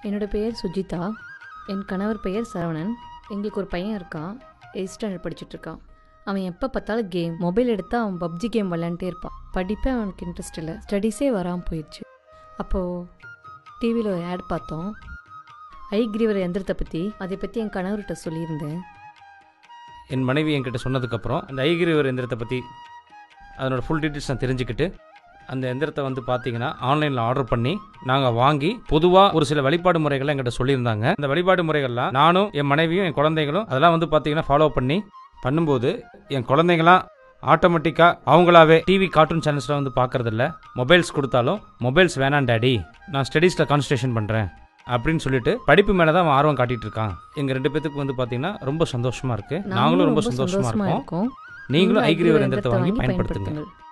என்னோட பெயர் சுஜிதா என் கணவர் பெயர் சரவணன் எங்களுக்கு ஒரு பையன் இருக்கான் எயிட் ஸ்டாண்டர்ட் படிச்சுட்டு இருக்கான் அவன் எப்போ பார்த்தாலும் கேம் மொபைல் எடுத்தால் அவன் பப்ஜி கேம் விளையாண்டே இருப்பான் படிப்பே அவனுக்கு இன்ட்ரெஸ்ட் இல்லை ஸ்டடீஸே வராமல் போயிடுச்சு அப்போது டிவியில் ஒரு ஆட் பார்த்தோம் ஐக்ரீவர் எந்திரத்தை பற்றி அதை பற்றி என் கணவர்கிட்ட சொல்லியிருந்தேன் என் மனைவி என்கிட்ட சொன்னதுக்கப்புறம் அந்த ஐகிரிவர் எந்திரத்தை பற்றி அதனோட ஃபுல் டீட்டெயில்ஸ் நான் தெரிஞ்சுக்கிட்டு அந்த எந்திரத்தை வந்து பார்த்தீங்கன்னா ஆன்லைனில் ஆர்டர் பண்ணி நாங்கள் வாங்கி பொதுவாக ஒரு சில வழிபாடு முறைகளை எங்கிட்ட சொல்லியிருந்தாங்க அந்த வழிபாடு முறைகள்லாம் நானும் என் மனைவியும் என் குழந்தைகளும் அதெல்லாம் வந்து பார்த்தீங்கன்னா ஃபாலோ பண்ணி பண்ணும்போது என் குழந்தைங்களாம் ஆட்டோமேட்டிக்காக அவங்களாவே டிவி கார்ட்டூன் சேனல்ஸில் வந்து பார்க்கறதில்ல மொபைல்ஸ் கொடுத்தாலும் மொபைல்ஸ் வேணாம் டாடி நான் ஸ்டடீஸில் கான்சன்ட்ரேஷன் பண்ணுறேன் அப்படின்னு சொல்லிட்டு படிப்பு மேலே தான் அவன் ஆர்வம் காட்டிட்டு இருக்கான் எங்கள் ரெண்டு பேத்துக்கு வந்து பார்த்தீங்கன்னா ரொம்ப சந்தோஷமாக இருக்குது நாங்களும் ரொம்ப சந்தோஷமாக இருக்கோம் இருக்கோம் நீங்களும் ஐகிரிவர் எந்திரத்தை வாங்கி பயன்படுத்துங்க பயன்படுத்துங்கள்